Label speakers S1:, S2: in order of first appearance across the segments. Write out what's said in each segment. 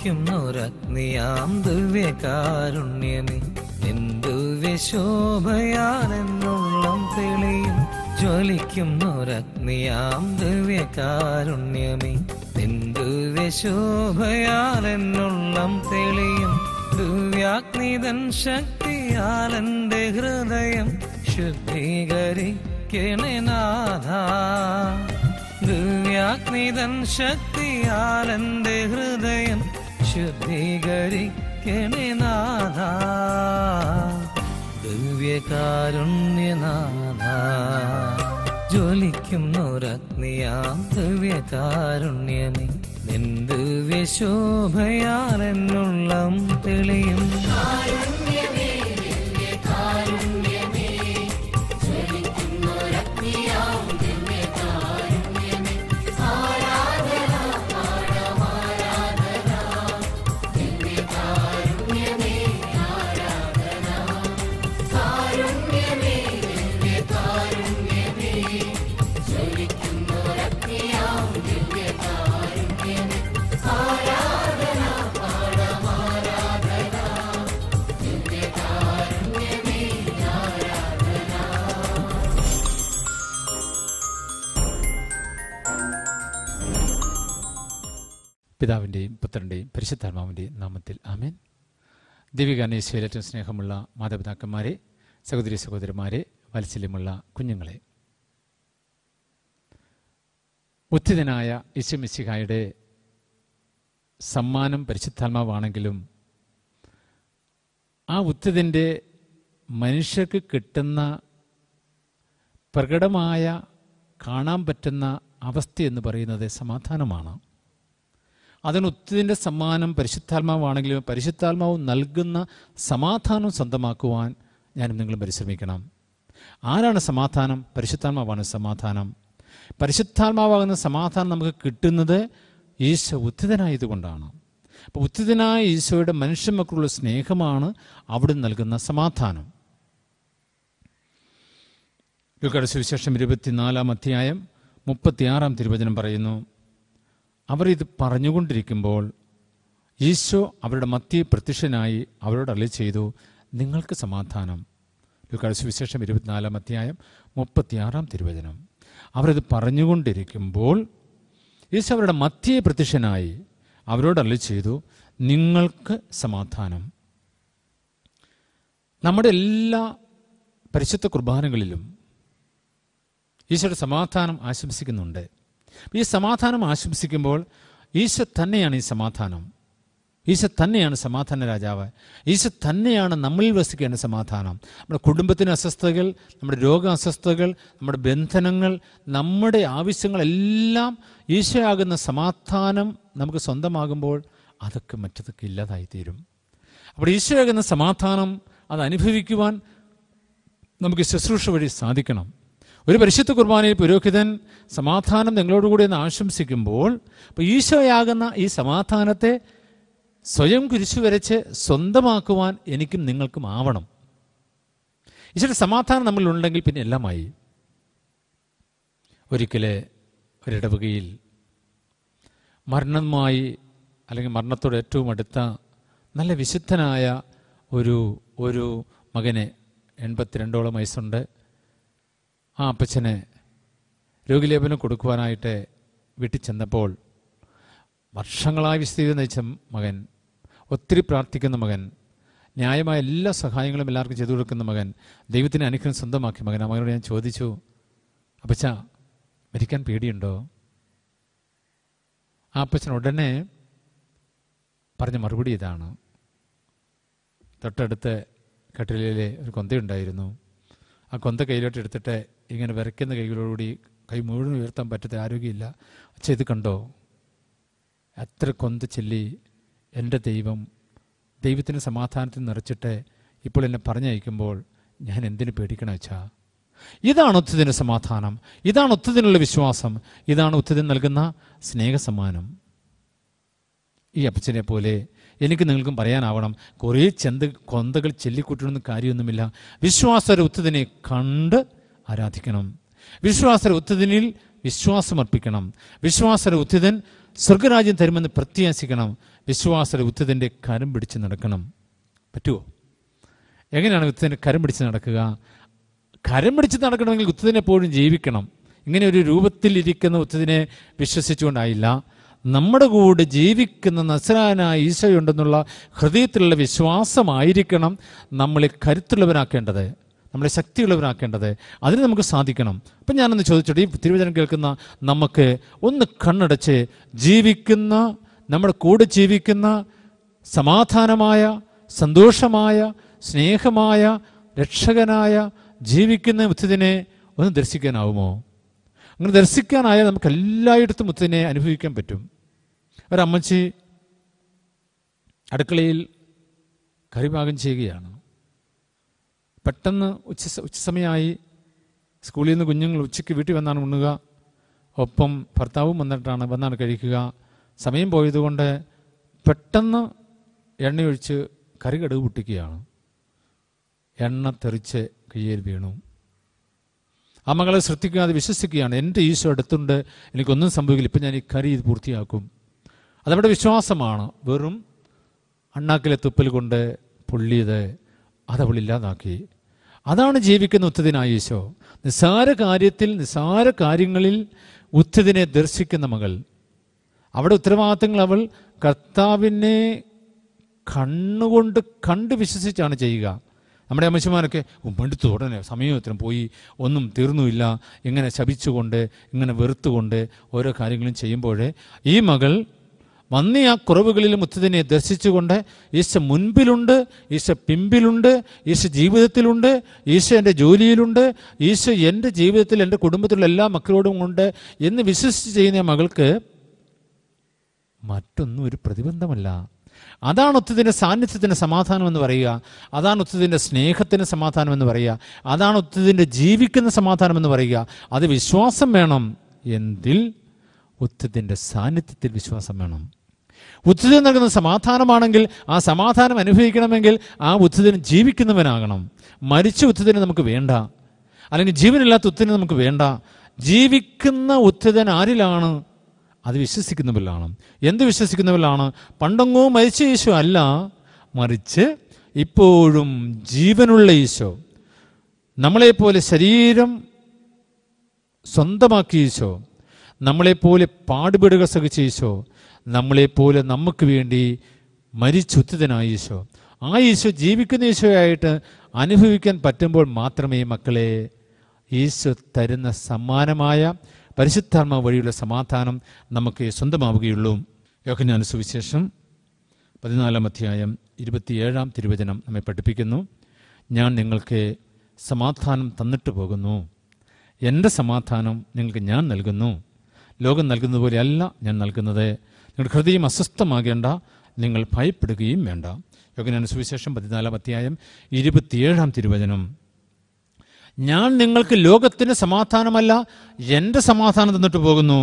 S1: ജ്വലിക്കുന്നൊരഗ്നിയാം ദിവ്യകാരുണ്യമേ എന്തുവ്യശോഭയാലെന്നുള്ളം തെളിയും ജ്വലിക്കുന്നൊരഗ്നിയാം ദിവ്യകാരുണ്യമേ എന്തുവ്യശോഭയാലെന്നുള്ളം തെളിയും ദിവ്യാഗ്നിതൻ ശക്തിയാലെന്റെ ഹൃദയം ശുദ്ധീകരിക്കണേ നാഥ ദിവ്യാഗ്നിതൻ ശക്തിയാലെന്റെ ഹൃദയം ശുദ്ധീകരിക്കണേ നാഥ ദിവ്യകാരുണ്യനാഥ ജ്വലിക്കുന്നൊരഗ്നിയാം ദിവ്യകാരുണ്യമേ നിന്ദുവ്യശോഭയാലെന്നുള്ളം തെളിയും
S2: പിതാവിൻ്റെയും പുത്രൻ്റെയും പരിശുദ്ധാത്മാവിൻ്റെയും നാമത്തിൽ ആമേൻ ദൈവികാനേശ്വര ഏറ്റവും സ്നേഹമുള്ള മാതാപിതാക്കന്മാരെ സഹോദരി സഹോദരന്മാരെ വാത്സല്യമുള്ള കുഞ്ഞുങ്ങളെ ഉത്തിതനായ യേശുമിശിഹായുടെ സമ്മാനം പരിശുദ്ധാത്മാവാണെങ്കിലും ആ ഉത്തിതിൻ്റെ മനുഷ്യർക്ക് കിട്ടുന്ന പ്രകടമായ കാണാൻ പറ്റുന്ന അവസ്ഥ എന്ന് പറയുന്നത് സമാധാനമാണ് അതിന് ഉത്തിൻ്റെ സമ്മാനം പരിശുദ്ധാത്മാവാണെങ്കിലും പരിശുദ്ധാത്മാവ് നൽകുന്ന സമാധാനം സ്വന്തമാക്കുവാൻ ഞാനും നിങ്ങളും പരിശ്രമിക്കണം ആരാണ് സമാധാനം പരിശുദ്ധാത്മാവാണ് സമാധാനം പരിശുദ്ധാത്മാവാകുന്ന സമാധാനം നമുക്ക് കിട്ടുന്നത് ഈശോ ഉത്തിതനായതുകൊണ്ടാണ് അപ്പോൾ ഉത്തിതനായ ഈശോയുടെ മനുഷ്യമക്കളുള്ള സ്നേഹമാണ് അവിടെ നൽകുന്ന സമാധാനം ലുക്കാട് സുവിശേഷം ഇരുപത്തിനാലാം അധ്യായം മുപ്പത്തിയാറാം തിരുവചനം പറയുന്നു അവർ ഇത് പറഞ്ഞുകൊണ്ടിരിക്കുമ്പോൾ ഈശോ അവരുടെ മധ്യ പ്രത്യക്ഷനായി അവരോട് അളി ചെയ്തു നിങ്ങൾക്ക് സമാധാനം ലുക്കാട് സുവിശേഷം ഇരുപത്തിനാലാം അധ്യായം മുപ്പത്തിയാറാം തിരുവചനം അവരിത് പറഞ്ഞുകൊണ്ടിരിക്കുമ്പോൾ ഈശോ അവരുടെ മധ്യ പ്രത്യക്ഷനായി അവരോട് അളി ചെയ്തു നിങ്ങൾക്ക് സമാധാനം നമ്മുടെ എല്ലാ പരിശുദ്ധ കുർബാനകളിലും ഈശോയുടെ സമാധാനം ആശംസിക്കുന്നുണ്ട് ഈ സമാധാനം ആശംസിക്കുമ്പോൾ ഈശോ തന്നെയാണ് ഈ സമാധാനം ഈശോ തന്നെയാണ് സമാധാന രാജാവ് ഈശോ തന്നെയാണ് നമ്മളിൽ വസിക്കേണ്ട സമാധാനം നമ്മുടെ കുടുംബത്തിന് അസ്വസ്ഥതകൾ നമ്മുടെ രോഗ അസ്വസ്ഥതകൾ നമ്മുടെ ബന്ധനങ്ങൾ നമ്മുടെ ആവശ്യങ്ങളെല്ലാം ഈശോയാകുന്ന സമാധാനം നമുക്ക് സ്വന്തമാകുമ്പോൾ അതൊക്കെ മറ്റതൊക്കെ ഇല്ലാതായിത്തീരും അപ്പോൾ ഈശോയാകുന്ന സമാധാനം അത് അനുഭവിക്കുവാൻ നമുക്ക് ശുശ്രൂഷ വഴി സാധിക്കണം ഒരു പരിശുദ്ധ കുർബാനയിൽ പുരോഹിതൻ സമാധാനം നിങ്ങളോടുകൂടി എന്ന് ആശംസിക്കുമ്പോൾ അപ്പോൾ ഈശോയാകുന്ന ഈ സമാധാനത്തെ സ്വയം കുരിശു വരച്ച് സ്വന്തമാക്കുവാൻ എനിക്കും നിങ്ങൾക്കും ആവണം ഈശോയുടെ സമാധാനം നമ്മളിലുണ്ടെങ്കിൽ പിന്നെ എല്ലാമായി ഒരിക്കലെ ഒരിടവകയിൽ മരണമായി അല്ലെങ്കിൽ മരണത്തോട് ഏറ്റവും അടുത്ത നല്ല വിശുദ്ധനായ ഒരു ഒരു മകനെ എൺപത്തിരണ്ടോളം വയസ്സുണ്ട് ആ അപ്പച്ചന് രോഗിലേപനം കൊടുക്കുവാനായിട്ട് വീട്ടിൽ ചെന്നപ്പോൾ വർഷങ്ങളായി വിശദീകരണം നയിച്ച മകൻ ഒത്തിരി പ്രാർത്ഥിക്കുന്ന മകൻ ന്യായമായ എല്ലാ സഹായങ്ങളും എല്ലാവർക്കും ചെയ്തു കൊടുക്കുന്ന മകൻ ദൈവത്തിന് അനുഗ്രഹം സ്വന്തമാക്കിയ മകൻ ആ മകനോട് ഞാൻ ചോദിച്ചു അപ്പച്ച മരിക്കാൻ പേടിയുണ്ടോ ആ അപ്പച്ചൻ ഉടനെ പറഞ്ഞ മറുപടി ഇതാണ് തൊട്ടടുത്ത് കട്ടിലിലെ ഒരു കൊന്തയുണ്ടായിരുന്നു ആ കൊന്ത കയ്യിലോട്ട് എടുത്തിട്ട് ഇങ്ങനെ വിറയ്ക്കുന്ന കൈകളോടുകൂടി കൈ മുഴുവൻ ഉയർത്താൻ പറ്റാത്ത ആരോഗ്യമില്ല അച്ഛ ഇത് കണ്ടോ എത്ര കൊന്ത ചൊല്ലി എൻ്റെ ദൈവം ദൈവത്തിന് സമാധാനത്തിൽ നിറച്ചിട്ട് ഇപ്പോൾ എന്നെ പറഞ്ഞയക്കുമ്പോൾ ഞാൻ എന്തിനു പേടിക്കണം അച്ഛാ ഇതാണ് ഒത്തുതിൻ്റെ സമാധാനം ഇതാണ് ഒത്തുതിനുള്ള വിശ്വാസം ഇതാണ് ഒത്തുതിന് നൽകുന്ന സ്നേഹസമ്മാനം ഈ അപ്പച്ചനെ പോലെ എനിക്ക് നിങ്ങൾക്കും പറയാനാവണം കുറേ ചെന്ത കൊന്തകൾ ചെല്ലിക്കൂട്ടണമെന്ന് കാര്യമൊന്നുമില്ല വിശ്വാസര ഉത്തതിനെ കണ്ട് ആരാധിക്കണം വിശ്വാസര ഉത്തതിനിൽ വിശ്വാസമർപ്പിക്കണം വിശ്വാസര ഉത്തിതൻ സ്വർഗരാജ്യം തരുമെന്ന് പ്രത്യാശിക്കണം വിശ്വാസ ഉത്തതിൻ്റെ കരം പിടിച്ച് നടക്കണം പറ്റുമോ എങ്ങനെയാണ് ഉത്തതിൻ്റെ കരം പിടിച്ച് നടക്കുക കരം പിടിച്ച് നടക്കണമെങ്കിൽ ഉത്തതിനെ എപ്പോഴും ജീവിക്കണം ഇങ്ങനെ ഒരു രൂപത്തിലിരിക്കുന്ന ഉത്തതിനെ വിശ്വസിച്ചുകൊണ്ടായില്ല നമ്മുടെ കൂടെ ജീവിക്കുന്ന നസറാനായ ഈശോയുണ്ടെന്നുള്ള ഹൃദയത്തിലുള്ള വിശ്വാസമായിരിക്കണം നമ്മളെ കരുത്തുള്ളവരാക്കേണ്ടത് നമ്മളെ ശക്തിയുള്ളവരാക്കേണ്ടത് അതിന് നമുക്ക് സാധിക്കണം അപ്പം ഞാനൊന്ന് ചോദിച്ചോട്ടെ ഈ തിരുവചനം കേൾക്കുന്ന നമുക്ക് ഒന്ന് കണ്ണടച്ച് ജീവിക്കുന്ന നമ്മുടെ കൂടെ ജീവിക്കുന്ന സമാധാനമായ സന്തോഷമായ സ്നേഹമായ രക്ഷകനായ ജീവിക്കുന്ന മുത്തതിനെ ഒന്ന് ദർശിക്കാനാവുമോ അങ്ങനെ ദർശിക്കാനായാൽ നമുക്ക് എല്ലായിടത്തും മുത്തതിനെ അനുഭവിക്കാൻ പറ്റും ഒരമ്മച്ചി അടുക്കളയിൽ കറി പാകം ചെയ്യുകയാണ് പെട്ടെന്ന് ഉച്ച ഉച്ചസമയമായി സ്കൂളിൽ നിന്ന് കുഞ്ഞുങ്ങൾ ഉച്ചയ്ക്ക് വീട്ടിൽ വന്നാണ് ഉണ്ണുക ഒപ്പം ഭർത്താവും വന്നിട്ടാണ് വന്നാണ് കഴിക്കുക സമയം പോയതുകൊണ്ട് പെട്ടെന്ന് എണ്ണയൊഴിച്ച് കറി കടുക് പൊട്ടിക്കുകയാണ് എണ്ണ തെറിച്ച് കയ്യിൽ വീണു ആ മകളെ ശ്രദ്ധിക്കാതെ വിശ്വസിക്കുകയാണ് എൻ്റെ ഈശോ അടുത്തുണ്ട് എനിക്കൊന്നും സംഭവിക്കില്ല ഇപ്പം ഞാൻ ഈ കരി ഇത് പൂർത്തിയാക്കും അതവിടെ വിശ്വാസമാണ് വെറും അണ്ണാക്കിലെ തുപ്പൽ കൊണ്ട് പൊള്ളിയത് അതവൾ ഇല്ലാതാക്കി അതാണ് ജീവിക്കുന്ന ഉത്തതിനായ ഈശോ നിസ്സാര കാര്യത്തിൽ നിസ്സാര കാര്യങ്ങളിൽ ഉത്തതിനെ ദർശിക്കുന്ന മകൾ അവിടെ ഉത്തരവാദിത്തങ്ങൾ അവൾ കർത്താവിനെ കണ്ണുകൊണ്ട് കണ്ട് വിശ്വസിച്ചാണ് ചെയ്യുക നമ്മുടെ അമ്മച്ചിമാരൊക്കെ മടുത്തു ഉടനെ സമയം ഇത്രയും പോയി ഒന്നും തീർന്നുമില്ല ഇങ്ങനെ ശപിച്ചുകൊണ്ട് ഇങ്ങനെ വെറുത്തുകൊണ്ട് ഓരോ കാര്യങ്ങളും ചെയ്യുമ്പോൾ ഈ മകൾ വന്ന ആ കുറവുകളിലും മുത്തതിനെ ദർശിച്ചുകൊണ്ട് ഈശോ മുൻപിലുണ്ട് ഈശോ പിമ്പിലുണ്ട് ഈശോ ജീവിതത്തിലുണ്ട് ഈശോ എൻ്റെ ജോലിയിലുണ്ട് ഈശോ എൻ്റെ ജീവിതത്തിൽ എൻ്റെ കുടുംബത്തിലുള്ള എല്ലാ മക്കളോടും ഉണ്ട് എന്ന് വിശ്വസിച്ച് ചെയ്യുന്ന ആ മകൾക്ക് മറ്റൊന്നും ഒരു പ്രതിബന്ധമല്ല അതാണ് ഒത്തതിൻ്റെ സാന്നിധ്യത്തിൻ്റെ സമാധാനം എന്ന് പറയുക അതാണ് ഒത്തതിൻ്റെ സ്നേഹത്തിൻ്റെ സമാധാനം എന്ന് പറയുക അതാണ് ഒത്തതിൻ്റെ ജീവിക്കുന്ന സമാധാനം എന്ന് പറയുക അത് വിശ്വാസം വേണം എന്തിൽ ഒത്തതിൻ്റെ സാന്നിധ്യത്തിൽ വിശ്വാസം വേണം ഉത്തരം നൽകുന്ന സമാധാനമാണെങ്കിൽ ആ സമാധാനം അനുഭവിക്കണമെങ്കിൽ ആ ഉത്തതിന് ജീവിക്കുന്നവനാകണം മരിച്ച ഉത്തതിന് നമുക്ക് വേണ്ട അല്ലെങ്കിൽ ജീവനില്ലാത്ത ഉത്തതിന് നമുക്ക് വേണ്ട ജീവിക്കുന്ന ഉത്തതൻ ആരിലാണ് അത് വിശ്വസിക്കുന്നവരിലാണ് എന്ത് വിശ്വസിക്കുന്നവരിലാണ് പണ്ടെങ്ങോ മരിച്ച ഈശോ അല്ല മറിച്ച് ഇപ്പോഴും ജീവനുള്ള ഈശോ നമ്മളെപ്പോലെ ശരീരം സ്വന്തമാക്കിയ ഈശോ നമ്മളെപ്പോലെ പാടുപെടുക സഹിച്ച ഈശോ നമ്മളെപ്പോലെ നമുക്ക് വേണ്ടി മരിച്ചുത്തിതനായ ഈശോ ആ ഈശോ ജീവിക്കുന്ന ഈശോയായിട്ട് അനുഭവിക്കാൻ പറ്റുമ്പോൾ മാത്രമേ മക്കളെ ഈശോ തരുന്ന സമ്മാനമായ പരിശുദ്ധാത്മ വഴിയുള്ള സമാധാനം നമുക്ക് സ്വന്തമാവുകയുള്ളൂ യോഹന്നാൻ സുവിശേഷം പതിനാലാം അധ്യായം ഇരുപത്തിയേഴാം തിരുവചനം നമ്മെ പഠിപ്പിക്കുന്നു ഞാൻ നിങ്ങൾക്ക് സമാധാനം തന്നിട്ട് പോകുന്നു എൻ്റെ സമാധാനം നിങ്ങൾക്ക് ഞാൻ നൽകുന്നു ലോകം നൽകുന്നത് പോലെയല്ല ഞാൻ നൽകുന്നത് നിങ്ങളുടെ ഹൃദയം അസ്വസ്ഥമാകേണ്ട നിങ്ങൾ ഭയപ്പെടുകയും വേണ്ട യോഗനാന സുവിശേഷം പതിനാലാം അധ്യായം ഇരുപത്തിയേഴാം തിരുവചനം ഞാൻ നിങ്ങൾക്ക് ലോകത്തിന് സമാധാനമല്ല എൻ്റെ സമാധാനം തന്നിട്ട് പോകുന്നു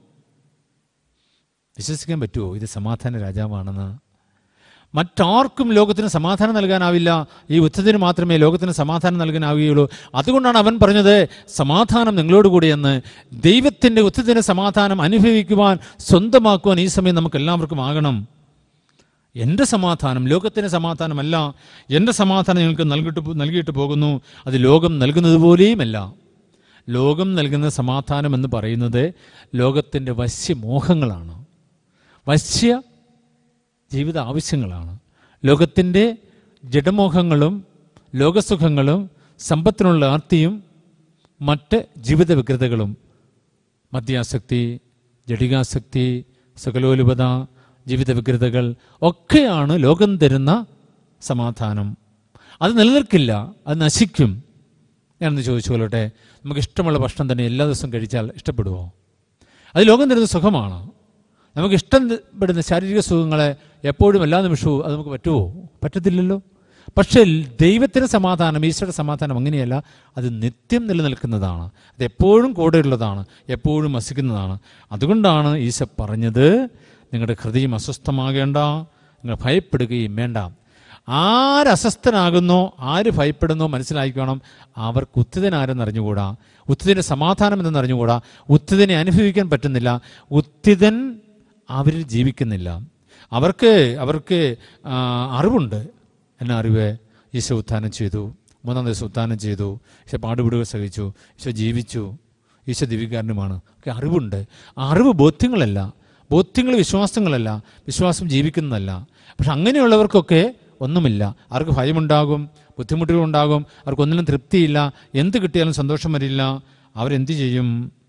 S2: വിശ്വസിക്കാൻ പറ്റുമോ ഇത് സമാധാന രാജാവാണെന്ന് മറ്റാർക്കും ലോകത്തിന് സമാധാനം നൽകാനാവില്ല ഈ ഉച്ചത്തിന് മാത്രമേ ലോകത്തിന് സമാധാനം നൽകാനാവുകയുള്ളൂ അതുകൊണ്ടാണ് അവൻ പറഞ്ഞത് സമാധാനം നിങ്ങളോട് കൂടിയെന്ന് ദൈവത്തിൻ്റെ ഉച്ചത്തിന് സമാധാനം അനുഭവിക്കുവാൻ സ്വന്തമാക്കുവാൻ ഈ സമയം നമുക്ക് എല്ലാവർക്കും ആകണം എൻ്റെ സമാധാനം ലോകത്തിന് സമാധാനമല്ല എൻ്റെ സമാധാനം നിങ്ങൾക്ക് നൽകിയിട്ട് പോ- നൽകിയിട്ട് പോകുന്നു അത് ലോകം നൽകുന്നത് പോലെയുമല്ല ലോകം നൽകുന്ന സമാധാനം എന്ന് പറയുന്നത് ലോകത്തിൻ്റെ വശ്യമോഹങ്ങളാണ് വശ്യ ജീവിത ആവശ്യങ്ങളാണ് ലോകത്തിൻ്റെ ജഡമോഹങ്ങളും ലോകസുഖങ്ങളും സമ്പത്തിനുള്ള ആർത്തിയും മറ്റ് ജീവിത വികൃതകളും മദ്യാസക്തി ജഡികാസക്തി സകലോലുപത ജീവിത വികൃതകൾ ഒക്കെയാണ് ലോകം തരുന്ന സമാധാനം അത് നിലനിൽക്കില്ല അത് നശിക്കും ഞാനൊന്ന് ചോദിച്ചു കൊള്ളട്ടെ നമുക്ക് ഇഷ്ടമുള്ള ഭക്ഷണം തന്നെ എല്ലാ ദിവസവും കഴിച്ചാൽ ഇഷ്ടപ്പെടുമോ അത് ലോകം തരുന്ന സുഖമാണ് നമുക്ക് ഇഷ്ടപ്പെടുന്ന ശാരീരിക സുഖങ്ങളെ എപ്പോഴും എല്ലാ നിമിഷവും അത് നമുക്ക് പറ്റുമോ പറ്റത്തില്ലല്ലോ പക്ഷേ ദൈവത്തിന് സമാധാനം ഈശ്വര സമാധാനം അങ്ങനെയല്ല അത് നിത്യം നിലനിൽക്കുന്നതാണ് അത് എപ്പോഴും കൂടെയുള്ളതാണ് എപ്പോഴും വസിക്കുന്നതാണ് അതുകൊണ്ടാണ് ഈശോ പറഞ്ഞത് നിങ്ങളുടെ ഹൃദയം അസ്വസ്ഥമാകേണ്ട നിങ്ങൾ ഭയപ്പെടുകയും വേണ്ട ആര് അസ്വസ്ഥനാകുന്നോ ആര് ഭയപ്പെടുന്നോ മനസ്സിലാക്കിക്കണം അവർക്ക് ഉത്തിതനാരെന്ന് അറിഞ്ഞുകൂടാ ഉത്തിതിൻ്റെ സമാധാനം എന്തെന്ന് അറിഞ്ഞുകൂടാ ഉത്തിതിനെ അനുഭവിക്കാൻ പറ്റുന്നില്ല ഉത്തിതൻ അവരിൽ ജീവിക്കുന്നില്ല അവർക്ക് അവർക്ക് ആ, അറിവുണ്ട് എന്നാ അറിവ് ഈശോ ഉത്ഥാനം ചെയ്തു മൂന്നാം ദിവസം ഉത്ഥാനം ചെയ്തു ഈശോ പാടുപിടുകൾ സഹിച്ചു ഈശോ ജീവിച്ചു ഈശോ ദിവികാരനുമാണ് ഒക്കെ അറിവുണ്ട് ആ അറിവ് ബോധ്യങ്ങളല്ല ബോധ്യങ്ങൾ വിശ്വാസങ്ങളല്ല വിശ്വാസം ജീവിക്കുന്നതല്ല പക്ഷെ അങ്ങനെയുള്ളവർക്കൊക്കെ ഒന്നുമില്ല അവർക്ക് ഭയമുണ്ടാകും ബുദ്ധിമുട്ടുകളുണ്ടാകും അവർക്കൊന്നിനും തൃപ്തിയില്ല എന്ത് കിട്ടിയാലും സന്തോഷം വരില്ല അവരെന്ത് ചെയ്യും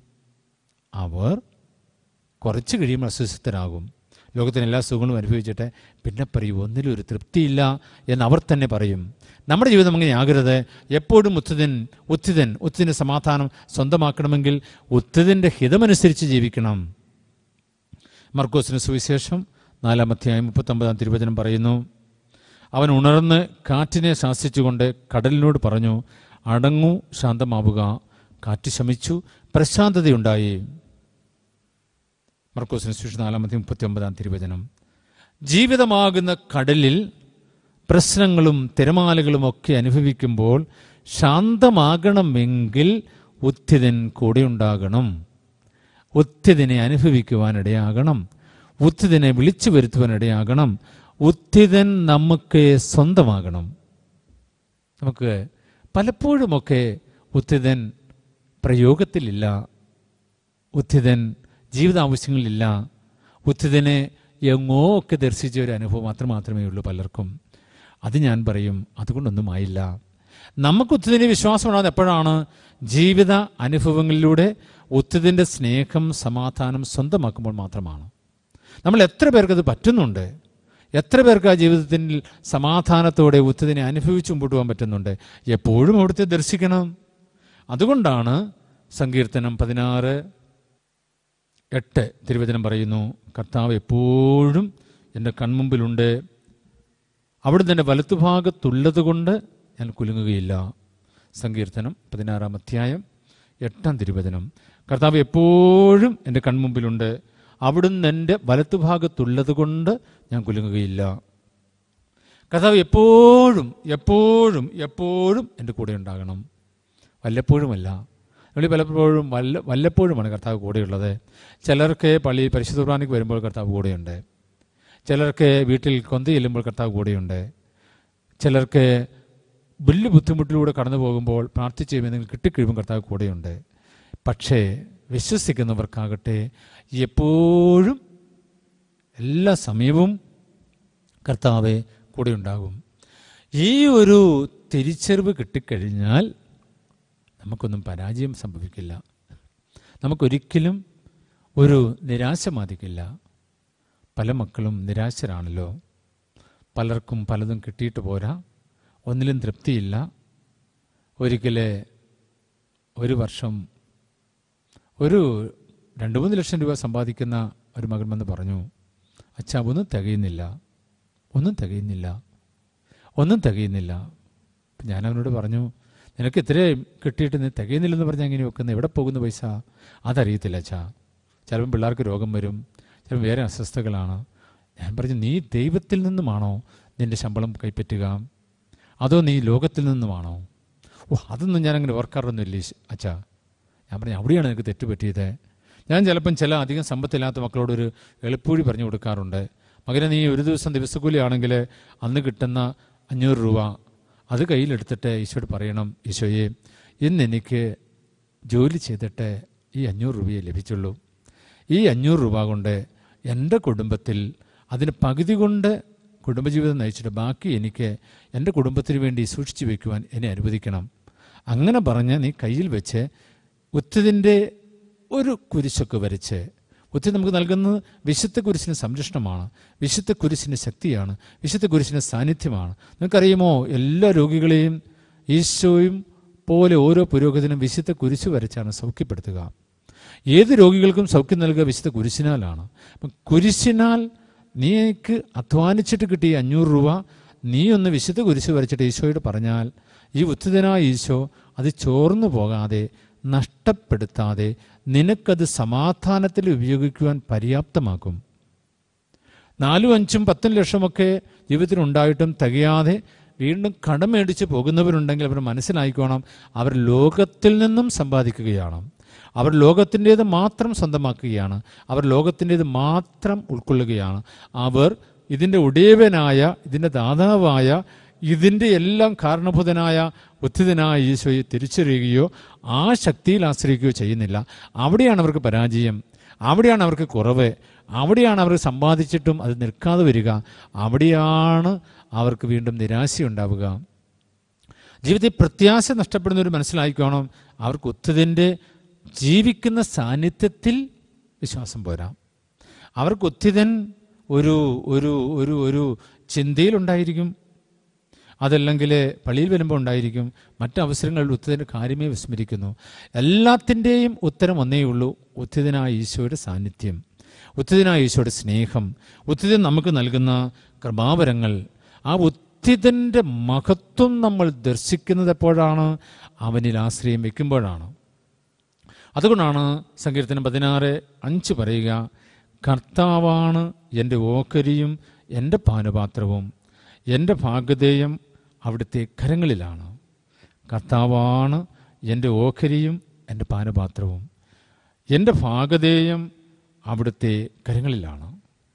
S2: അവർ കുറച്ച് കഴിയുമ്പോൾ അസ്വസ്ഥരാകും ലോകത്തിന് എല്ലാ സുഖങ്ങളും അനുഭവിച്ചിട്ട് പിന്നെ പറയും ഒന്നിലും ഒരു തൃപ്തിയില്ല എന്ന് അവർ തന്നെ പറയും നമ്മുടെ ജീവിതം അങ്ങനെ ആകരുത് എപ്പോഴും ഉത്തിതൻ ഉത്തിതൻ ഉത്തിൻ്റെ സമാധാനം സ്വന്തമാക്കണമെങ്കിൽ ഉത്തിതിൻ്റെ ഹിതമനുസരിച്ച് ജീവിക്കണം മർക്കോസിന് സുവിശേഷം നാലാം അധ്യായം മുപ്പത്തൊമ്പതാം തിരുവചനം പറയുന്നു അവൻ ഉണർന്ന് കാറ്റിനെ ശാസിച്ചുകൊണ്ട് കടലിനോട് പറഞ്ഞു അടങ്ങൂ ശാന്തമാവുക കാറ്റ് ശമിച്ചു പ്രശാന്തതയുണ്ടായി മർക്കോസിന് സുവിശേഷം നാലാമത്തെ മുപ്പത്തി ഒമ്പതാം തിരുവചനം ജീവിതമാകുന്ന കടലിൽ പ്രശ്നങ്ങളും തിരമാലകളും ഒക്കെ അനുഭവിക്കുമ്പോൾ ശാന്തമാകണമെങ്കിൽ ഉത്തിതൻ കൂടെയുണ്ടാകണം ഉത്തിതിനെ അനുഭവിക്കുവാനിടയാകണം ഉത്തിതിനെ വിളിച്ചു വരുത്തുവാനിടയാകണം ഉത്തിതൻ നമുക്ക് സ്വന്തമാകണം നമുക്ക് പലപ്പോഴുമൊക്കെ ഉത്തിതൻ പ്രയോഗത്തിലില്ല ഉത്തിതൻ ജീവിതാവശ്യങ്ങളിലില്ല ഉത്തിതനെ എങ്ങോ ഒക്കെ ദർശിച്ച ഒരു അനുഭവം മാത്രം മാത്രമേ ഉള്ളൂ പലർക്കും അത് ഞാൻ പറയും അതുകൊണ്ടൊന്നും ആയില്ല നമുക്ക് ഉത്തിതിൻ്റെ വിശ്വാസമുണ്ടാകുന്നത് എപ്പോഴാണ് ജീവിത അനുഭവങ്ങളിലൂടെ ഉത്തിതിൻ്റെ സ്നേഹം സമാധാനം സ്വന്തമാക്കുമ്പോൾ മാത്രമാണ് നമ്മൾ എത്ര പേർക്കത് പറ്റുന്നുണ്ട് എത്ര പേർക്ക് ആ ജീവിതത്തിൽ സമാധാനത്തോടെ ഉത്തതിനെ അനുഭവിച്ചു മുമ്പോട്ട് പോകാൻ പറ്റുന്നുണ്ട് എപ്പോഴും അവിടുത്തെ ദർശിക്കണം അതുകൊണ്ടാണ് സങ്കീർത്തനം പതിനാറ് എട്ട് തിരുവചനം പറയുന്നു കർത്താവ് എപ്പോഴും എൻ്റെ കൺമുമ്പിലുണ്ട് അവിടുന്ന് എൻ്റെ വലത്തുഭാഗത്തുള്ളത് കൊണ്ട് ഞാൻ കുലുങ്ങുകയില്ല സങ്കീർത്തനം പതിനാറാം അധ്യായം എട്ടാം തിരുവചനം കർത്താവ് എപ്പോഴും എൻ്റെ കൺമുമ്പിലുണ്ട് അവിടുന്ന് എൻ്റെ വലത്തുഭാഗത്തുള്ളത് കൊണ്ട് ഞാൻ കുലുങ്ങുകയില്ല കർത്താവ് എപ്പോഴും എപ്പോഴും എപ്പോഴും എൻ്റെ കൂടെ ഉണ്ടാകണം വല്ലപ്പോഴുമല്ല നമ്മൾ പലപ്പോഴും വല്ല വല്ലപ്പോഴുമാണ് കർത്താവ് കൂടെയുള്ളത് ചിലർക്ക് പള്ളിയിൽ പരിശുദ്ധ കുർബാനയ്ക്ക് വരുമ്പോൾ കർത്താവ് കൂടെയുണ്ട് ചിലർക്ക് വീട്ടിൽ കൊന്ത ചെല്ലുമ്പോൾ കർത്താവ് കൂടെയുണ്ട് ചിലർക്ക് വലിയ ബുദ്ധിമുട്ടിലൂടെ കടന്നു പോകുമ്പോൾ പ്രാർത്ഥിച്ച് എന്തെങ്കിലും കിട്ടിക്കഴിയുമ്പോൾ കർത്താവ് കൂടെയുണ്ട് പക്ഷേ വിശ്വസിക്കുന്നവർക്കാകട്ടെ എപ്പോഴും എല്ലാ സമയവും കർത്താവെ കൂടെ ഉണ്ടാകും ഈ ഒരു തിരിച്ചറിവ് കിട്ടിക്കഴിഞ്ഞാൽ നമുക്കൊന്നും പരാജയം സംഭവിക്കില്ല നമുക്കൊരിക്കലും ഒരു നിരാശ ബാധിക്കില്ല പല മക്കളും നിരാശരാണല്ലോ പലർക്കും പലതും കിട്ടിയിട്ട് പോരാ ഒന്നിലും തൃപ്തിയില്ല ഒരിക്കൽ ഒരു വർഷം ഒരു രണ്ട് മൂന്ന് ലക്ഷം രൂപ സമ്പാദിക്കുന്ന ഒരു മകൻ വന്ന് പറഞ്ഞു അച്ഛാ ഒന്നും തികയുന്നില്ല ഒന്നും തികയുന്നില്ല ഒന്നും തികയുന്നില്ല അപ്പം ഞാൻ അവനോട് പറഞ്ഞു നിനക്ക് ഇത്രയും കിട്ടിയിട്ട് നീ തികയുന്നില്ലെന്ന് പറഞ്ഞാൽ എങ്ങനെ വെക്കുന്നത് എവിടെ പോകുന്ന പൈസ അതറിയത്തില്ല അച്ഛാ ചിലപ്പം പിള്ളേർക്ക് രോഗം വരും ചിലപ്പോൾ വേറെ അസ്വസ്ഥകളാണ് ഞാൻ പറഞ്ഞു നീ ദൈവത്തിൽ നിന്നുമാണോ നിന്റെ ശമ്പളം കൈപ്പറ്റുക അതോ നീ ലോകത്തിൽ നിന്നുമാണോ ഓ അതൊന്നും ഞാനങ്ങനെ ഓർക്കാറൊന്നുമില്ല ഈശ്- അച്ഛാ ഞാൻ പറഞ്ഞു അവിടെയാണ് എനിക്ക് തെറ്റുപറ്റിയത് ഞാൻ ചിലപ്പം ചില അധികം സമ്പത്തില്ലാത്ത മക്കളോടൊരു എളുപ്പൂഴി പറഞ്ഞു കൊടുക്കാറുണ്ട് മകനെ നീ ഒരു ദിവസം ദിവസക്കൂലി ആണെങ്കിൽ അന്ന് കിട്ടുന്ന അഞ്ഞൂറ് രൂപ അത് കയ്യിലെടുത്തിട്ട് ഈശോയോട് പറയണം ഈശോയെ ഇന്ന് എനിക്ക് ജോലി ചെയ്തിട്ട് ഈ അഞ്ഞൂറ് രൂപയെ ലഭിച്ചുള്ളൂ ഈ അഞ്ഞൂറ് രൂപ കൊണ്ട് എൻ്റെ കുടുംബത്തിൽ അതിന് പകുതി കൊണ്ട് കുടുംബജീവിതം നയിച്ചിട്ട് ബാക്കി എനിക്ക് എൻ്റെ കുടുംബത്തിന് വേണ്ടി സൂക്ഷിച്ചു വെക്കുവാൻ എന്നെ അനുവദിക്കണം അങ്ങനെ പറഞ്ഞ് നീ കയ്യിൽ വെച്ച് ഉത്തതിൻ്റെ ഒരു കുരിശൊക്കെ വരച്ച് ഉത്തി നമുക്ക് നൽകുന്നത് വിശുദ്ധ കുരിശിന് സംരക്ഷണമാണ് വിശുദ്ധ കുരിശിന് ശക്തിയാണ് വിശുദ്ധ കുരിശിന് സാന്നിധ്യമാണ് നിങ്ങൾക്കറിയുമോ എല്ലാ രോഗികളെയും ഈശോയും പോലെ ഓരോ പുരോഗതിനും വിശുദ്ധ കുരിശ് വരച്ചാണ് സൗഖ്യപ്പെടുത്തുക ഏത് രോഗികൾക്കും സൗഖ്യം നൽകുക വിശുദ്ധ കുരിശിനാലാണ് അപ്പം കുരിശിനാൽ നീക്ക് അധ്വാനിച്ചിട്ട് കിട്ടിയ അഞ്ഞൂറ് രൂപ നീ ഒന്ന് വിശുദ്ധ കുരിശ് വരച്ചിട്ട് ഈശോയോട് പറഞ്ഞാൽ ഈ ഉത്തിതനായ ഈശോ അത് ചോർന്നു പോകാതെ നഷ്ടപ്പെടുത്താതെ നിനക്കത് സമാധാനത്തിൽ ഉപയോഗിക്കുവാൻ പര്യാപ്തമാക്കും നാലും അഞ്ചും പത്തും ലക്ഷമൊക്കെ ജീവിതത്തിൽ ഉണ്ടായിട്ടും തികയാതെ വീണ്ടും കടം മേടിച്ച് പോകുന്നവരുണ്ടെങ്കിൽ അവർ മനസ്സിലായിക്കോണം അവർ ലോകത്തിൽ നിന്നും സമ്പാദിക്കുകയാണ് അവർ ലോകത്തിൻ്റേത് മാത്രം സ്വന്തമാക്കുകയാണ് അവർ ലോകത്തിൻ്റേത് മാത്രം ഉൾക്കൊള്ളുകയാണ് അവർ ഇതിൻ്റെ ഉടയവനായ ഇതിൻ്റെ ദാതാവായ ഇതിൻ്റെ എല്ലാം കാരണഭൂതനായ ഉത്ഥിതനായ ഈശോയെ തിരിച്ചറിയുകയോ ആ ശക്തിയിൽ ആശ്രയിക്കുകയോ ചെയ്യുന്നില്ല അവിടെയാണ് അവർക്ക് പരാജയം അവിടെയാണ് അവർക്ക് കുറവ് അവിടെയാണ് അവർ സമ്പാദിച്ചിട്ടും അത് നിൽക്കാതെ വരിക അവിടെയാണ് അവർക്ക് വീണ്ടും നിരാശയുണ്ടാവുക ജീവിതത്തിൽ പ്രത്യാശ നഷ്ടപ്പെടുന്നവർ മനസ്സിലാക്കിക്കോണം അവർക്ക് ഒത്തുതിൻ്റെ ജീവിക്കുന്ന സാന്നിധ്യത്തിൽ വിശ്വാസം പോരാ അവർക്ക് ഒത്തിതൻ ഒരു ഒരു ഒരു ഒരു ചിന്തയിലുണ്ടായിരിക്കും അതല്ലെങ്കിൽ പള്ളിയിൽ വരുമ്പോൾ ഉണ്ടായിരിക്കും മറ്റവസരങ്ങളിൽ ഉത്തിതൻ്റെ കാര്യമേ വിസ്മരിക്കുന്നു എല്ലാത്തിൻ്റെയും ഉത്തരം ഒന്നേ ഉള്ളൂ ഉത്തിതനായ ഈശോയുടെ സാന്നിധ്യം ഉത്തിതനായ ഈശോയുടെ സ്നേഹം ഉത്തിതൻ നമുക്ക് നൽകുന്ന കൃപാവരങ്ങൾ ആ ഉത്തിതൻ്റെ മഹത്വം നമ്മൾ ദർശിക്കുന്നത് എപ്പോഴാണ് അവനിൽ ആശ്രയം വയ്ക്കുമ്പോഴാണ് അതുകൊണ്ടാണ് സങ്കീർത്തനം പതിനാറ് അഞ്ച് പറയുക കർത്താവാണ് എൻ്റെ ഓക്കരിയും എൻ്റെ പാനപാത്രവും എൻ്റെ ഭാഗധേയം അവിടുത്തെ കരങ്ങളിലാണ് കർത്താവാണ് എൻ്റെ ഓഹരിയും എൻ്റെ പാനപാത്രവും എൻ്റെ ഭാഗധേയം അവിടുത്തെ കരങ്ങളിലാണ്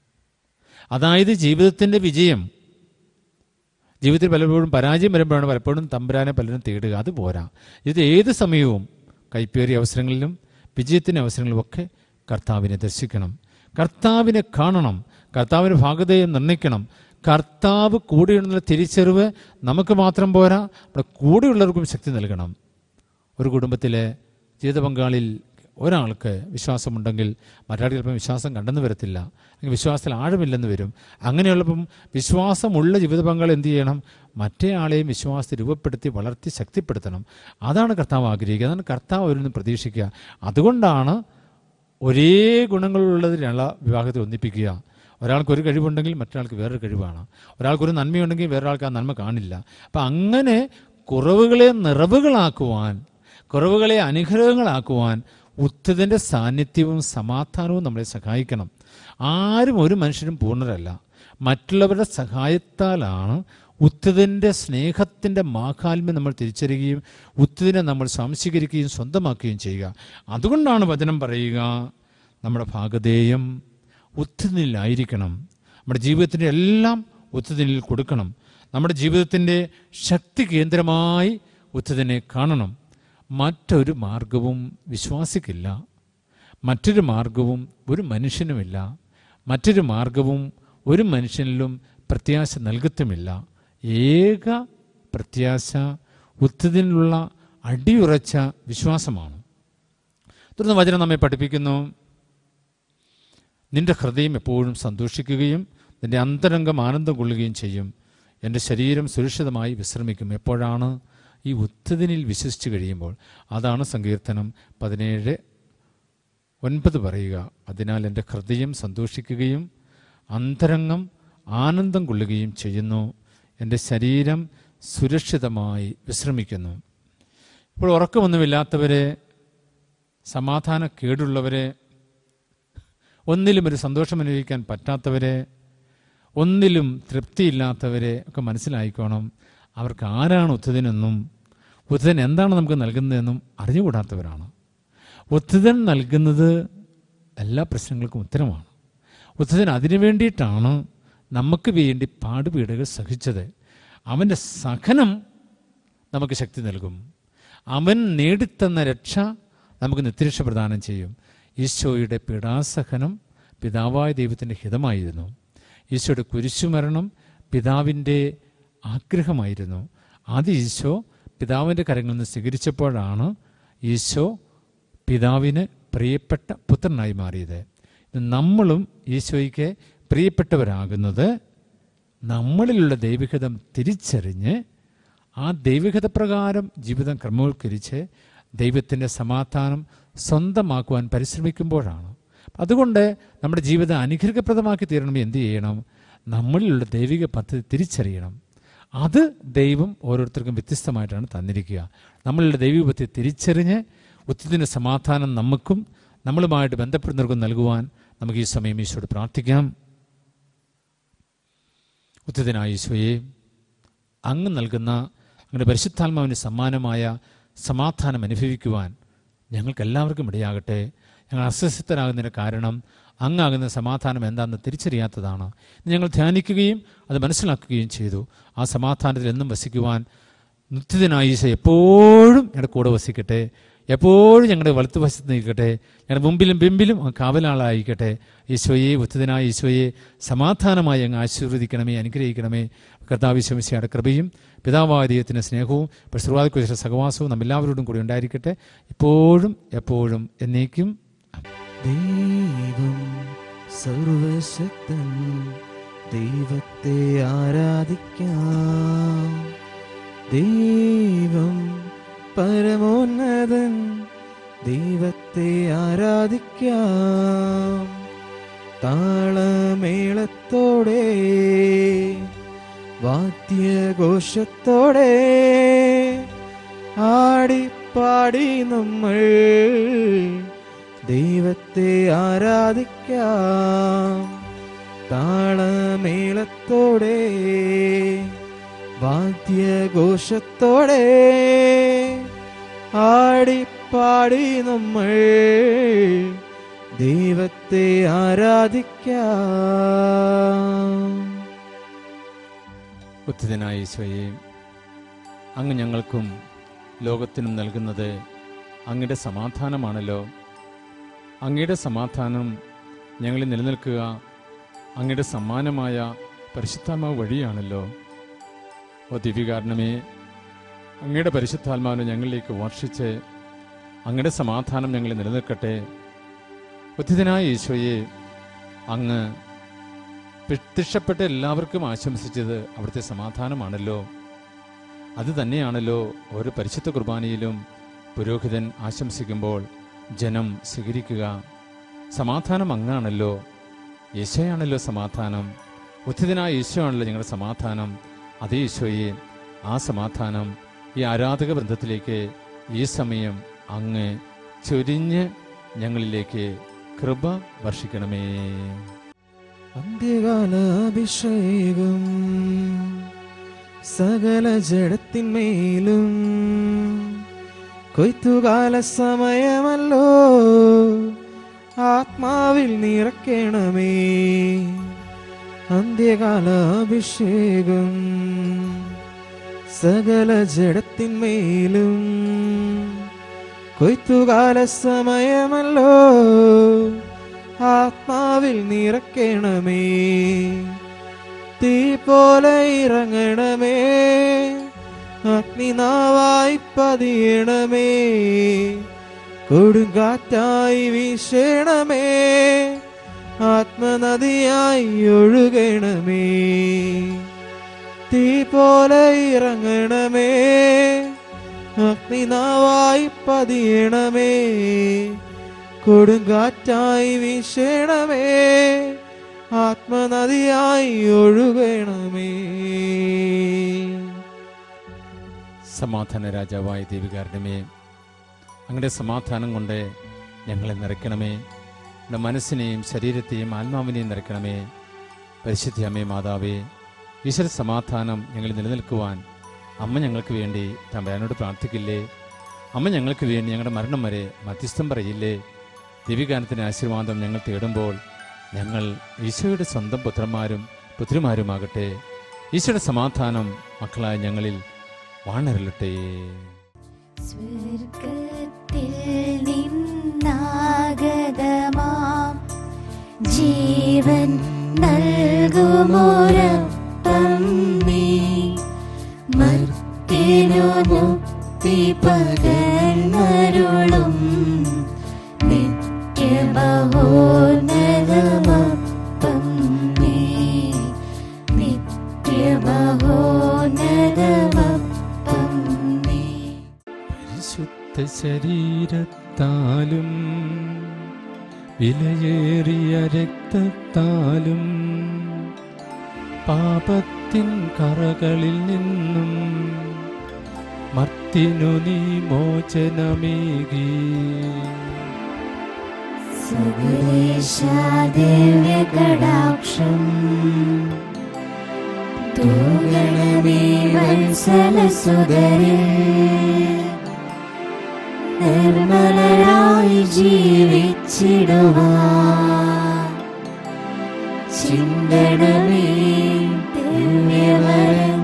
S2: അതായത് ജീവിതത്തിൻ്റെ വിജയം ജീവിതത്തിൽ പലപ്പോഴും പരാജയം വരുമ്പോഴാണ് പലപ്പോഴും തമ്പുരാനെ പലരും തേടുക അത് പോരാ ഇത് ഏത് സമയവും കൈപ്പേറിയ അവസരങ്ങളിലും വിജയത്തിൻ്റെ അവസരങ്ങളിലുമൊക്കെ കർത്താവിനെ ദർശിക്കണം കർത്താവിനെ കാണണം കർത്താവിൻ്റെ ഭാഗതയെ നിർണ്ണയിക്കണം കർത്താവ് കൂടെയുണ്ടെന്നുള്ള തിരിച്ചറിവ് നമുക്ക് മാത്രം പോരാ നമ്മുടെ കൂടെയുള്ളവർക്കും ശക്തി നൽകണം ഒരു കുടുംബത്തിലെ ജീവിത പങ്കാളിൽ ഒരാൾക്ക് വിശ്വാസമുണ്ടെങ്കിൽ മറ്റൊരാൾക്ക് ചിലപ്പം വിശ്വാസം കണ്ടെന്ന് വരത്തില്ല അല്ലെങ്കിൽ വിശ്വാസത്തിൽ ആഴമില്ലെന്ന് വരും അങ്ങനെയുള്ളപ്പം വിശ്വാസമുള്ള ജീവിത പങ്കാളി എന്ത് ചെയ്യണം മറ്റേ ആളെയും വിശ്വാസത്തെ രൂപപ്പെടുത്തി വളർത്തി ശക്തിപ്പെടുത്തണം അതാണ് കർത്താവ് ആഗ്രഹിക്കുക അതാണ് കർത്താവ് അവരിൽ നിന്ന് പ്രതീക്ഷിക്കുക അതുകൊണ്ടാണ് ഒരേ ഗുണങ്ങളുള്ളതിനുള്ള വിവാഹത്തെ ഒന്നിപ്പിക്കുക ഒരാൾക്ക് ഒരു കഴിവുണ്ടെങ്കിൽ മറ്റൊരാൾക്ക് വേറൊരു കഴിവാണ് ഒരാൾക്കൊരു നന്മയുണ്ടെങ്കിൽ വേറൊരാൾക്ക് ആ നന്മ കാണില്ല അപ്പം അങ്ങനെ കുറവുകളെ നിറവുകളാക്കുവാൻ കുറവുകളെ അനുഗ്രഹങ്ങളാക്കുവാൻ ഉത്തതിൻ്റെ സാന്നിധ്യവും സമാധാനവും നമ്മളെ സഹായിക്കണം ആരും ഒരു മനുഷ്യരും പൂർണ്ണരല്ല മറ്റുള്ളവരുടെ സഹായത്താലാണ് ഉത്തതിൻ്റെ സ്നേഹത്തിൻ്റെ മാഹാത്മ്യം നമ്മൾ തിരിച്ചറിയുകയും ഉത്തതിനെ നമ്മൾ സംശീകരിക്കുകയും സ്വന്തമാക്കുകയും ചെയ്യുക അതുകൊണ്ടാണ് വചനം പറയുക നമ്മുടെ ഭാഗധേയം ഉത്തതിനിലായിരിക്കണം നമ്മുടെ ജീവിതത്തിൻ്റെ എല്ലാം ഉത്തതിനിൽ കൊടുക്കണം നമ്മുടെ ജീവിതത്തിൻ്റെ ശക്തി കേന്ദ്രമായി ഉത്തതിനെ കാണണം മറ്റൊരു മാർഗവും വിശ്വാസിക്കില്ല മറ്റൊരു മാർഗവും ഒരു മനുഷ്യനുമില്ല മറ്റൊരു മാർഗവും ഒരു മനുഷ്യനിലും പ്രത്യാശ നൽകത്തുമില്ല ഏക പ്രത്യാശ ഉത്തതിനുള്ള അടിയുറച്ച വിശ്വാസമാണ് തുടർന്ന് വചനം നമ്മെ പഠിപ്പിക്കുന്നു നിന്റെ ഹൃദയം എപ്പോഴും സന്തോഷിക്കുകയും നിന്റെ അന്തരംഗം ആനന്ദം കൊള്ളുകയും ചെയ്യും എൻ്റെ ശരീരം സുരക്ഷിതമായി വിശ്രമിക്കും എപ്പോഴാണ് ഈ ഉത്തതിനിൽ വിശ്വസിച്ച് കഴിയുമ്പോൾ അതാണ് സങ്കീർത്തനം പതിനേഴ് ഒൻപത് പറയുക അതിനാൽ എൻ്റെ ഹൃദയം സന്തോഷിക്കുകയും അന്തരംഗം ആനന്ദം കൊള്ളുകയും ചെയ്യുന്നു എൻ്റെ ശരീരം സുരക്ഷിതമായി വിശ്രമിക്കുന്നു ഇപ്പോൾ ഉറക്കമൊന്നുമില്ലാത്തവരെ സമാധാന കേടുള്ളവരെ ഒന്നിലും ഒരു സന്തോഷം അനുഭവിക്കാൻ പറ്റാത്തവരെ ഒന്നിലും തൃപ്തിയില്ലാത്തവരെ ഒക്കെ മനസ്സിലായിക്കോണം അവർക്ക് ആരാണ് ഉത്തതിനെന്നും ഉത്തതൻ എന്താണ് നമുക്ക് നൽകുന്നതെന്നും അറിഞ്ഞുകൂടാത്തവരാണ് ഉത്തതൻ നൽകുന്നത് എല്ലാ പ്രശ്നങ്ങൾക്കും ഉത്തരമാണ് ഉത്തതൻ അതിനു വേണ്ടിയിട്ടാണ് നമുക്ക് വേണ്ടി പാടുപീടുകൾ സഹിച്ചത് അവൻ്റെ സഹനം നമുക്ക് ശക്തി നൽകും അവൻ നേടിത്തന്ന രക്ഷ നമുക്ക് നിത്യരക്ഷ പ്രദാനം ചെയ്യും ഈശോയുടെ പീഡാസഹനം പിതാവായ ദൈവത്തിൻ്റെ ഹിതമായിരുന്നു ഈശോയുടെ കുരിശുമരണം പിതാവിൻ്റെ ആഗ്രഹമായിരുന്നു ആദ്യ ഈശോ പിതാവിൻ്റെ കരങ്ങളിൽ നിന്ന് സ്വീകരിച്ചപ്പോഴാണ് ഈശോ പിതാവിന് പ്രിയപ്പെട്ട പുത്രനായി മാറിയത് നമ്മളും ഈശോയ്ക്ക് പ്രിയപ്പെട്ടവരാകുന്നത് നമ്മളിലുള്ള ദൈവികതം തിരിച്ചറിഞ്ഞ് ആ ദൈവികത പ്രകാരം ജീവിതം ക്രമവൽക്കരിച്ച് ദൈവത്തിൻ്റെ സമാധാനം സ്വന്തമാക്കുവാൻ പരിശ്രമിക്കുമ്പോഴാണ് അതുകൊണ്ട് നമ്മുടെ ജീവിതം അനുഗ്രഹപ്രദമാക്കി തീരണമെങ്കിൽ എന്ത് ചെയ്യണം നമ്മളിലുള്ള ദൈവിക പദ്ധതി തിരിച്ചറിയണം അത് ദൈവം ഓരോരുത്തർക്കും വ്യത്യസ്തമായിട്ടാണ് തന്നിരിക്കുക നമ്മളുടെ ദൈവിക പദ്ധതി തിരിച്ചറിഞ്ഞ് ഉത്തരത്തിൻ്റെ സമാധാനം നമുക്കും നമ്മളുമായിട്ട് ബന്ധപ്പെടുന്നവർക്കും നൽകുവാൻ നമുക്ക് ഈ സമയം ഈശോയോട് പ്രാർത്ഥിക്കാം ഉത്തരത്തിനായ ഈശോയെ അങ്ങ് നൽകുന്ന അങ്ങയുടെ പരിശുദ്ധാത്മാവിന് സമ്മാനമായ സമാധാനം അനുഭവിക്കുവാൻ ഞങ്ങൾക്ക് എല്ലാവർക്കും ഇടയാകട്ടെ ഞങ്ങൾ അസ്വസ്ഥരാകുന്നതിന് കാരണം അങ്ങാകുന്ന സമാധാനം എന്താണെന്ന് തിരിച്ചറിയാത്തതാണ് ഇത് ഞങ്ങൾ ധ്യാനിക്കുകയും അത് മനസ്സിലാക്കുകയും ചെയ്തു ആ സമാധാനത്തിൽ എന്നും വസിക്കുവാൻ നിത്യത്തിനായ ഈശോ എപ്പോഴും ഞങ്ങളുടെ കൂടെ വസിക്കട്ടെ എപ്പോഴും ഞങ്ങളുടെ വലത്തുവശത്ത് നിൽക്കട്ടെ ഞങ്ങളുടെ മുമ്പിലും പിമ്പിലും അങ്ങ് കാവലാളായിരിക്കട്ടെ ഈശോയെ ഉത്തതിനായ ഈശോയെ സമാധാനമായി അങ്ങ് ആശീർവദിക്കണമേ അനുഗ്രഹിക്കണമേ കർത്താവിശ്വമിശയുടെ കൃപയും പിതാവായ ദൈവത്തിൻ്റെ സ്നേഹവും പ്രശ്രവാദിക്കുശ സഹവാസവും നമ്മെല്ലാവരോടും കൂടി ഉണ്ടായിരിക്കട്ടെ ഇപ്പോഴും എപ്പോഴും എന്നേക്കും
S3: ദൈവം സർവശക്തൻ ദൈവത്തെ ആരാധിക്കാം ദൈവം പരമോന്നതൻ ദൈവത്തെ ആരാധിക്കാം താളമേളത്തോടെ വാദ്യഘോഷത്തോടെ ആടിപ്പാടി നമ്മൾ ദൈവത്തെ ആരാധിക്കാം താളമേളത്തോടെ വാദ്യഘോഷത്തോടെ ആടിപ്പാടി നമ്മൾ ദൈവത്തെ ആരാധിക്കാം
S2: ഉത്തിതനായ ഈശോയെ അങ്ങ് ഞങ്ങൾക്കും ലോകത്തിനും നൽകുന്നത് അങ്ങയുടെ സമാധാനമാണല്ലോ അങ്ങയുടെ സമാധാനം ഞങ്ങളിൽ നിലനിൽക്കുക അങ്ങയുടെ സമ്മാനമായ പരിശുദ്ധാത്മാവ് വഴിയാണല്ലോ ഓ ദിവ്യകാരണമേ അങ്ങയുടെ പരിശുദ്ധാത്മാവിനെ ഞങ്ങളിലേക്ക് വർഷിച്ച് അങ്ങയുടെ സമാധാനം ഞങ്ങളിൽ നിലനിൽക്കട്ടെ ഉത്തിതനായ ഈശോയെ അങ്ങ് പ്രത്യക്ഷപ്പെട്ട എല്ലാവർക്കും ആശംസിച്ചത് അവിടുത്തെ സമാധാനമാണല്ലോ അത് തന്നെയാണല്ലോ ഓരോ പരിശുദ്ധ കുർബാനയിലും പുരോഹിതൻ ആശംസിക്കുമ്പോൾ ജനം സ്വീകരിക്കുക സമാധാനം അങ്ങാണല്ലോ യേശോയാണല്ലോ സമാധാനം ഉത്തിതനായ യേശോ ആണല്ലോ ഞങ്ങളുടെ സമാധാനം അതേ യേശോയെ ആ സമാധാനം ഈ ആരാധക ബന്ധത്തിലേക്ക് ഈ സമയം അങ്ങ് ചൊരിഞ്ഞ് ഞങ്ങളിലേക്ക് കൃപ വർഷിക്കണമേ
S3: അന്ത്യകാലാഭിഷേകം സകല ജഡത്തിന്മേലും കൊയ്ത്തുകാല സമയമല്ലോ ആത്മാവിൽ നിറയ്ക്കണമേ അന്ത്യകാലാഭിഷേകം സകല ജഡത്തിന്മേലും കൊയ്ത്തുകാല സമയമല്ലോ ആത്മാവിൽ നിറയ്ക്കണമേ തീ പോലെ ഇറങ്ങണമേ അഗ്നിനാവായി പതിയണമേ കൊടുങ്കാറ്റായി വീശണമേ ആത്മനദിയായി ഒഴുകണമേ തീ പോലെ ഇറങ്ങണമേ അഗ്നിനാവായി പതിയണമേ കൊടുങ്കാറ്റായി വീശണമേ ആത്മനദിയായി ഒഴുകണമേ
S2: സമാധാന രാജാവായ ദേവികാരണമേ അങ്ങയുടെ സമാധാനം കൊണ്ട് ഞങ്ങളെ നിറയ്ക്കണമേ നമ്മുടെ മനസ്സിനെയും ശരീരത്തെയും ആത്മാവിനെയും നിറയ്ക്കണമേ പരിശുദ്ധ അമ്മേ മാതാവേ ഈശ്വര സമാധാനം ഞങ്ങളിൽ നിലനിൽക്കുവാൻ അമ്മ ഞങ്ങൾക്ക് വേണ്ടി തമ്പരാനോട് പ്രാർത്ഥിക്കില്ലേ അമ്മ ഞങ്ങൾക്ക് വേണ്ടി ഞങ്ങളുടെ മരണം വരെ മധ്യസ്ഥം പറയില്ലേ ദിവികാനത്തിൻ്റെ ആശീർവാദം ഞങ്ങൾ തേടുമ്പോൾ ഞങ്ങൾ ഈശോയുടെ സ്വന്തം പുത്രന്മാരും പുത്രിമാരുമാകട്ടെ ഈശോയുടെ സമാധാനം മക്കളായ ഞങ്ങളിൽ വാണരലട്ടെ
S4: സ്വർഗത്തിൽ നിന്നാഗതമാം ജീവൻ നൽകുമോരപ്പം നീ മർത്തിനു മുക്തി പകർന്നരുളും നിത്യമഹോന്നതമപ്പം നീ നിത്യമഹോന്നതമപ്പം നീ
S2: പരിശുദ്ധ ശരീരത്താലും വിലയേറിയ രക്തത്താലും പാപത്തിൻ കറകളിൽ നിന്നും മർത്തിനു നീ മോചനമേകി
S4: സുഗുദേശാദിവ്യകടാക്ഷം തൂഗണമേ വത്സലസുതരേ നിർമ്മലരായി ജീവിച്ചിടുവാൻ ചിന്തണമേ ദിവ്യവരങ്ങൾ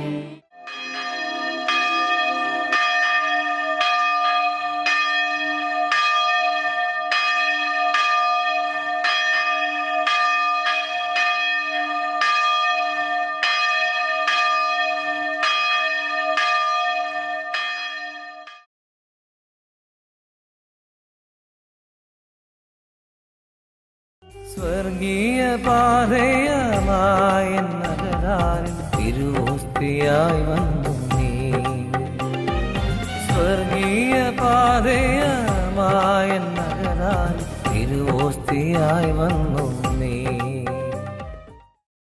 S1: സ്വർഗീയ പാതയമായ നഗരാരിൽ തിരുവോസ്തിയായി വന്നു നീ സ്വർഗീയ പാതയമായ നഗരാരിൽ തിരുവോസ്തിയായി വന്നു നീ